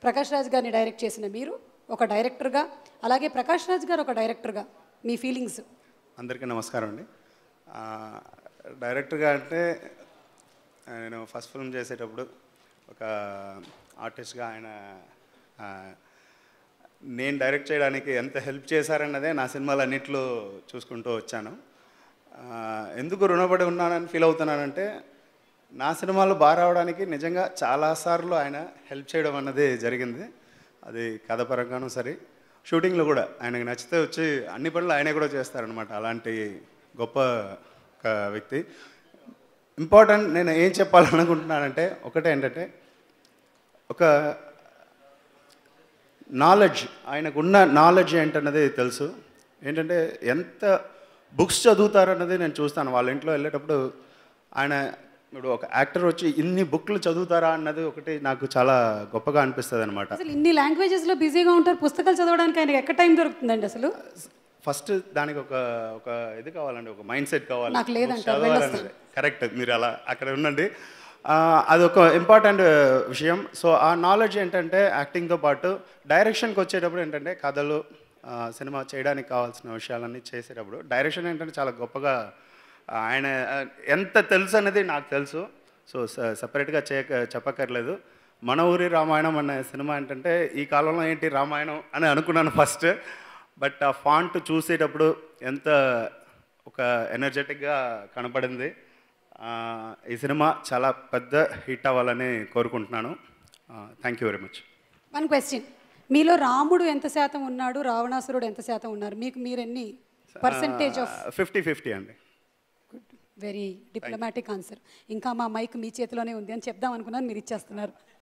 ప్రకాష్ రాజ్ గారిని డైరెక్ట్ చేసిన మీరు ఒక డైరెక్టర్గా అలాగే ప్రకాష్ రాజ్ గారు ఒక డైరెక్టర్గా మీ ఫీలింగ్స్ అందరికీ నమస్కారం అండి ఆ, డైరెక్టర్గా అంటే నేను ఫస్ట్ ఫిల్మ్ చేసేటప్పుడు ఒక ఆర్టిస్ట్గా ఆయన ఆ, నేను డైరెక్ట్ చేయడానికి ఎంత హెల్ప్ చేశారన్నదే నా సినిమాలు అన్నింటిలో చూసుకుంటూ వచ్చాను ఆ, ఎందుకు రుణపడి ఉన్నానని ఫీల్ అవుతున్నానంటే నా సినిమాలు బాగా రావడానికి నిజంగా చాలాసార్లు ఆయన హెల్ప్ చేయడం అన్నది జరిగింది అది కథ పరంగానూ సరే షూటింగ్లో కూడా ఆయనకు నచ్చితే వచ్చి అన్ని పనులు ఆయనే కూడా చేస్తారనమాట అలాంటి గొప్ప ఒక వ్యక్తి ఇంపార్టెంట్ నేను ఏం చెప్పాలనుకుంటున్నానంటే ఒకటే ఏంటంటే ఒక నాలెడ్జ్ ఆయనకున్న నాలెడ్జ్ ఏంటన్నది తెలుసు ఏంటంటే ఎంత బుక్స్ చదువుతారన్నది నేను చూస్తాను వాళ్ళ ఇంట్లో వెళ్ళేటప్పుడు ఆయన ఇప్పుడు ఒక యాక్టర్ వచ్చి ఇన్ని బుక్లు చదువుతారా అన్నది ఒకటి నాకు చాలా గొప్పగా అనిపిస్తుంది అనమాట అసలు ఇన్ని లాంగ్వేజెస్లో బిజీగా ఉంటారు పుస్తకాలు చదవడానికి ఆయనకి ఎక్కడ టైం దొరుకుతుందండి అసలు ఫస్ట్ దానికి ఒక ఒక ఇది కావాలండి ఒక మైండ్ సెట్ కావాలి నాకు లేదంటారు, Books చదవాలన్నది. వెళ్ళొస్తాను. కరెక్ట్ మీరు అలా అక్కడ ఉండండి ఆ, అదొక ఇంపార్టెంట్ విషయం సో ఆ నాలెడ్జ్ ఏంటంటే యాక్టింగ్తో పాటు డైరెక్షన్కి వచ్చేటప్పుడు ఏంటంటే కథలు ఆ, సినిమా చేయడానికి కావాల్సిన విషయాలన్నీ చేసేటప్పుడు డైరెక్షన్ ఏంటంటే చాలా గొప్పగా ఆ, ఆయన ఆ, ఎంత తెలుసు అనేది నాకు తెలుసు సో సపరేట్గా చేయక చెప్పక్కర్లేదు మన ఊరి రామాయణం అనే సినిమా ఏంటంటే ఈ కాలంలో ఏంటి రామాయణం అని అనుకున్నాను ఫస్ట్ బట్ ఆ ఫాంట్ చూసేటప్పుడు ఎంత ఒక ఎనర్జెటిక్గా కనపడింది ఆ, ఈ సినిమా చాలా పెద్ద హిట్ అవ్వాలని కోరుకుంటున్నాను thank you very much one question మీలో రాముడు ఎంత శాతం ఉన్నాడు రావణాసురుడు ఎంత శాతం ఉన్నారు మీకు మీరు ఎన్ని పర్సంటేజ్ ఆఫ్ ఫిఫ్టీ ఫిఫ్టీ అండి వెరీ డిప్లొమాటిక్ ఆన్సర్ ఇంకా మా మైక్ మీ చేతిలోనే ఉంది అని చెప్దాం అనుకున్నాను మీరు ఇచ్చేస్తున్నారు